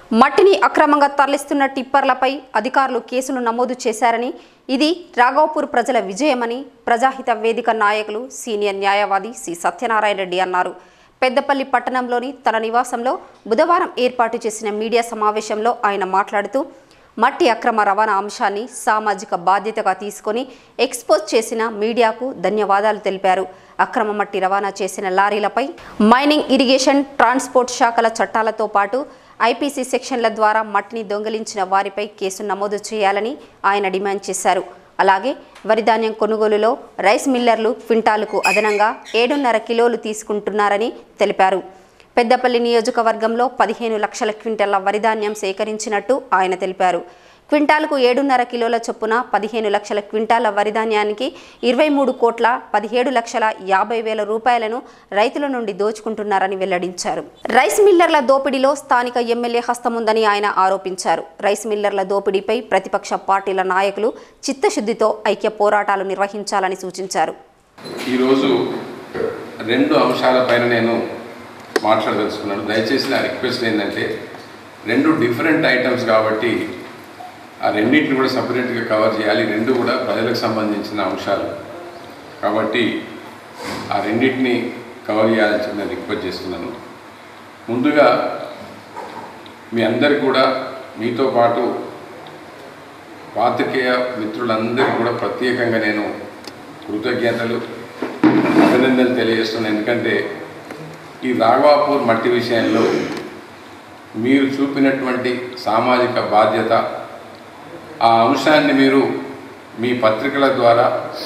మట్టిని అక్రమంగా తరలిస్తున్న టిప్పర్లపై అధికారులు కేసులు నమోదు చేశారని ఇది రాఘవపూర్ ప్రజల విజయమని ప్రజాహిత వేదిక నాయకులు సీనియర్ న్యాయవాది సి సత్యనారాయణ రెడ్డి అన్నారు పెద్దపల్లి పట్టణంలోని తన నివాసంలో బుధవారం ఏర్పాటు చేసిన మీడియా సమావేశంలో ఆయన మాట్లాడుతూ మట్టి అక్రమ రవాణా అంశాన్ని సామాజిక బాధ్యతగా తీసుకొని ఎక్స్పోజ్ చేసిన మీడియాకు ధన్యవాదాలు తెలిపారు అక్రమ మట్టి రవాణా చేసిన లారీలపై మైనింగ్ ఇరిగేషన్ ట్రాన్స్పోర్ట్ శాఖల చట్టాలతో పాటు ఐపీసీ సెక్షన్ల ద్వారా మట్టిని దొంగిలించిన వారిపై కేసు నమోదు చేయాలని ఆయన డిమాండ్ చేశారు అలాగే వరిధాన్యం కొనుగోలులో రైస్ మిల్లర్లు క్వింటాలుకు అదనంగా ఏడున్నర కిలోలు తీసుకుంటున్నారని తెలిపారు పెద్దపల్లి నియోజకవర్గంలో పదిహేను లక్షల క్వింటాల వరిధాన్యం సేకరించినట్టు ఆయన తెలిపారు క్వింటాలకు ఏడున్నర కిలోల చొప్పున పదిహేను లక్షల క్వింటాల వరిధాన్యానికి ఇరవై మూడు కోట్ల పదిహేడు లక్షల యాభై వేల రూపాయలను రైతుల నుండి దోచుకుంటున్నారని వెల్లడించారు రైస్ మిల్లర్ల దోపిడీలో స్థానిక ఎమ్మెల్యే హస్తముందని ఆయన ఆరోపించారు రైస్ మిల్లర్ల దోపిడీపై ప్రతిపక్ష పార్టీల నాయకులు చిత్తశుద్ధితో ఐక్య పోరాటాలు నిర్వహించాలని సూచించారు ఈరోజు రెండు అంశాలపైన నేను మాట్లాడదలుచుకున్నాను దయచేసి నా రిక్వెస్ట్ ఏంటంటే రెండు డిఫరెంట్ ఐటమ్స్ కాబట్టి ఆ రెండింటిని కూడా సపరేట్గా కవర్ చేయాలి రెండు కూడా ప్రజలకు సంబంధించిన అంశాలు కాబట్టి ఆ రెండింటిని కవర్ చేయాలని చెప్పి నేను రిక్వెస్ట్ చేస్తున్నాను ముందుగా మీ అందరికి కూడా మీతో పాటు పాత్రికేయ మిత్రులందరికీ కూడా ప్రత్యేకంగా నేను కృతజ్ఞతలు అభినందనలు తెలియజేస్తున్నాను ఎందుకంటే ఈ రాఘవాపూర్ మట్టి విషయంలో మీరు చూపినటువంటి సామాజిక బాధ్యత ఆ అంశాన్ని మీరు మీ పత్రికల ద్వారా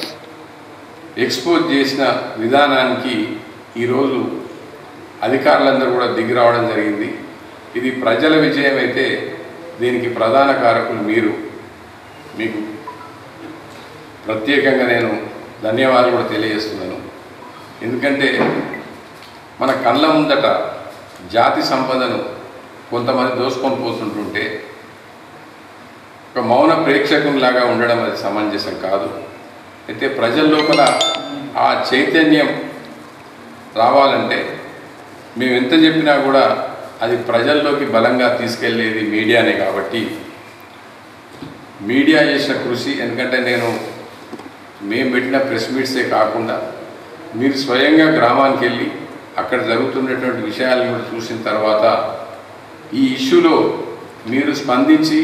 ఎక్స్పోజ్ చేసిన విధానానికి ఈరోజు అధికారులందరూ కూడా దిగి రావడం జరిగింది ఇది ప్రజల విజయం అయితే దీనికి ప్రధాన కారకులు మీరు మీకు ప్రత్యేకంగా నేను ధన్యవాదాలు కూడా తెలియజేస్తున్నాను ఎందుకంటే మన కళ్ళ ముందట జాతి సంపదను కొంతమంది దోసుకొని పోతుంటుంటే ఒక మౌన ప్రేక్షకునిలాగా ఉండడం అది సమంజసం కాదు అయితే ప్రజల లోపల ఆ చైతన్యం రావాలంటే మేము ఎంత చెప్పినా కూడా అది ప్రజల్లోకి బలంగా తీసుకెళ్లేది మీడియానే కాబట్టి మీడియా చేసిన కృషి ఎందుకంటే నేను మేము పెట్టిన ప్రెస్ మీట్సే కాకుండా మీరు స్వయంగా గ్రామానికి వెళ్ళి అక్కడ జరుగుతున్నటువంటి విషయాలను కూడా చూసిన తర్వాత ఈ ఇష్యూలో మీరు స్పందించి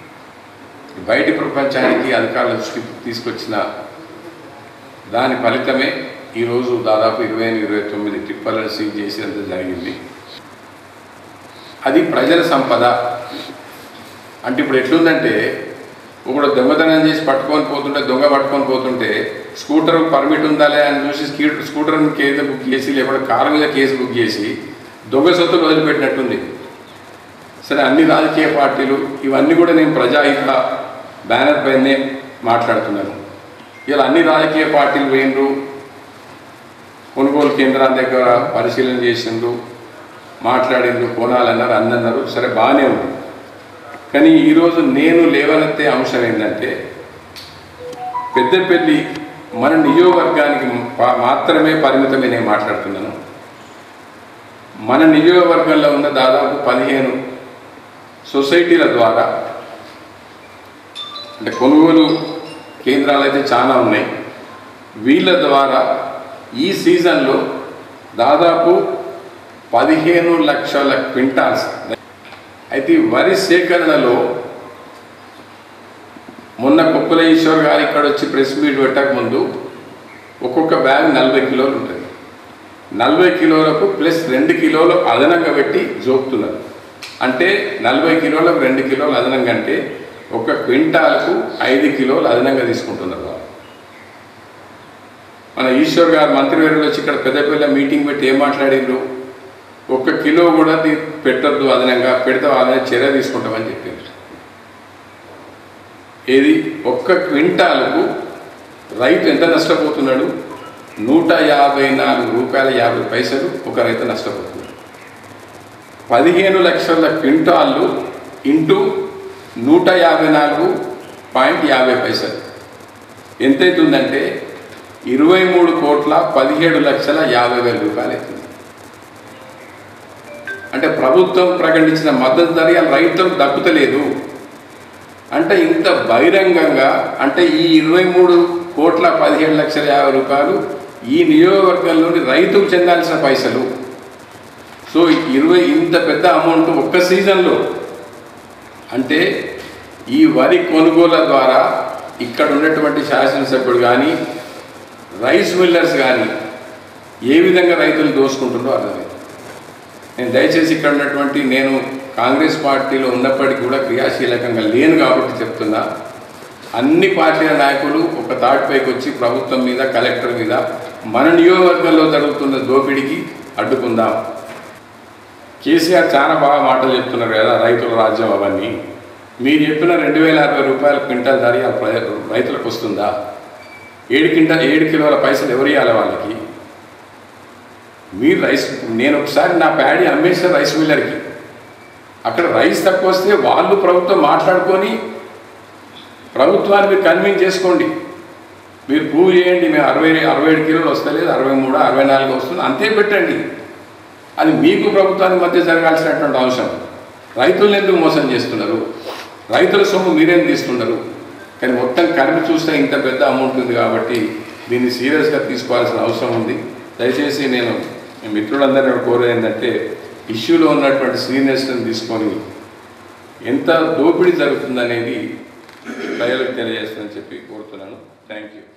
బయటి ప్రపంచానికి అధికారుల దృష్టికి తీసుకొచ్చిన దాని ఫలితమే ఈరోజు దాదాపు ఇరవై ఎనిమిది ఇరవై తొమ్మిది టిప్పర్లను సీజ్ చేసినంత జరిగింది అది ప్రజల సంపద అంటే ఇప్పుడు ఎట్లుందంటే ఒకడు దొంగతనం చేసి పట్టుకొని పోతుంటే దొంగ పట్టుకొని పోతుంటే స్కూటర్ పర్మిట్ ఉందాలే అని చూసి స్కూ- స్కూటర్ కేసు బుక్ చేసి లేకపోతే కారు మీద కేసు బుక్ చేసి దొంగ సొత్తులు వదిలిపెట్టినట్టుంది సరే అన్ని రాజకీయ పార్టీలు ఇవన్నీ కూడా నేను ప్రజాహిత బ్యానర్ పైనే మాట్లాడుతున్నాను ఇలా అన్ని రాజకీయ పార్టీలు పోయినరు కొనుగోలు కేంద్రాల దగ్గర పరిశీలన చేసిండ్రు మాట్లాడిండ్రు కోణాలన్నారు అన్నారు సరే బాగానే ఉంది కానీ ఈరోజు నేను లేవనెత్తే అంశం ఏంటంటే పెద్దపల్లి మన నియోజకవర్గానికి పా- మాత్రమే పరిమితమే నేను మాట్లాడుతున్నాను మన నియోజకవర్గంలో ఉన్న దాదాపు పదిహేను సొసైటీల ద్వారా అంటే కొనుగోలు కేంద్రాలు అయితే చాలా ఉన్నాయి వీళ్ళ ద్వారా ఈ సీజన్లో దాదాపు పదిహేను లక్షల క్వింటాల్స్ అయితే ఈ వరి సేకరణలో మొన్న కుప్పల ఈశ్వర్ గారు ఇక్కడ వచ్చి ప్రెస్ మీట్ పెట్టక ముందు ఒక్కొక్క బ్యాగ్ నలభై కిలోలు ఉంటుంది నలభై కిలోలకు ప్లస్ రెండు కిలోలు అదనంగా పెట్టి జోపుతున్నారు అంటే నలభై కిలోలకు రెండు కిలోలు అదనంగా అంటే ఒక క్వింటాల్కు ఐదు కిలోలు అదనంగా తీసుకుంటున్నారు వాళ్ళు మన ఈశ్వర్ గారు మంత్రివర్యులు వచ్చి ఇక్కడ పెద్దపల్లి మీటింగ్ పెట్టి ఏం మాట్లాడిండ్రు ఒక్క కిలో కూడా తీ- పెట్టొద్దు అదనంగా పెడితే వాళ్ళని చర్య తీసుకుంటామని చెప్పిండ్రు ఏది ఒక్క క్వింటాలకు రైతు ఎంత నష్టపోతున్నాడు నూట యాభై నాలుగు రూపాయల యాభై పైసలు ఒక రైతు నష్టపోతున్నాడు పదిహేను లక్షల క్వింటాళ్ళు ఇంటూ నూట యాభై నాలుగు పాయింట్ యాభై పైసలు ఎంతైతుందంటే ఇరవై మూడు కోట్ల పదిహేడు లక్షల యాభై వేల రూపాయలు అవుతుంది అంటే ప్రభుత్వం ప్రకటించిన మద్దతు ధర ఇవాళ రైతులకు దక్కుతలేదు అంటే ఇంత బహిరంగంగా అంటే ఈ ఇరవై మూడు కోట్ల పదిహేడు లక్షల యాభై రూపాయలు ఈ నియోజకవర్గంలోని రైతుకు చెందాల్సిన పైసలు సో ఇరవై ఇంత పెద్ద అమౌంట్ ఒక్క సీజన్లో అంటే ఈ వరి కొనుగోల ద్వారా ఇక్కడ ఉన్నటువంటి శాసనసభ్యుడు కానీ రైస్ మిల్లర్స్ కానీ ఏ విధంగా రైతులు దోసుకుంటుందో అర్థమైంది నేను దయచేసి ఇక్కడ ఉన్నటువంటి నేను కాంగ్రెస్ పార్టీలో ఉన్నప్పటికీ కూడా క్రియాశీలకంగా లేను కాబట్టి చెప్తున్నా అన్ని పార్టీల నాయకులు ఒక తాటిపైకి వచ్చి ప్రభుత్వం మీద కలెక్టర్ మీద మన నియోజకవర్గంలో జరుగుతున్న దోపిడీకి అడ్డుకుందాం కేసీఆర్ చాలా బాగా మాటలు చెప్తున్నారు కదా రైతుల రాజ్యం అవన్నీ మీరు చెప్పిన రెండు వేల అరవై రూపాయల క్వింటల్ ధర ఇవాళ ప్రజ- రైతులకు వస్తుందా ఏడు క్వింటల్ ఏడు కిలోల పైసలు ఎవరు ఇవ్వాలి వాళ్ళకి మీరు రైస్ నేను ఒకసారి నా ప్యాడీ అమ్మేసిన రైస్ మిల్లర్కి అక్కడ రైస్ తక్కువ వస్తే వాళ్ళు ప్రభుత్వం మాట్లాడుకొని ప్రభుత్వాన్ని మీరు కన్విన్స్ చేసుకోండి మీరు ప్రూవ్ చేయండి మేము అరవై అరవై ఏడు కిలోలు వస్తలేదు అరవై మూడు అరవై నాలుగు వస్తుంది అంతే పెట్టండి అది మీకు ప్రభుత్వానికి మధ్య జరగాల్సినటువంటి అవసరం రైతులను ఎందుకు మోసం చేస్తున్నారు రైతుల సొమ్ము మీరేం తీస్తున్నారు కానీ మొత్తం కలిపి చూస్తే ఇంత పెద్ద అమౌంట్ ఉంది కాబట్టి దీన్ని సీరియస్గా తీసుకోవాల్సిన అవసరం ఉంది దయచేసి నేను మీ మిత్రులందరినీ కోరేది ఏంటంటే ఇష్యూలో ఉన్నటువంటి సీరియస్ని తీసుకొని ఎంత దోపిడీ జరుగుతుందనేది ప్రజలకు తెలియజేస్తుందని చెప్పి కోరుతున్నాను థ్యాంక్ యూ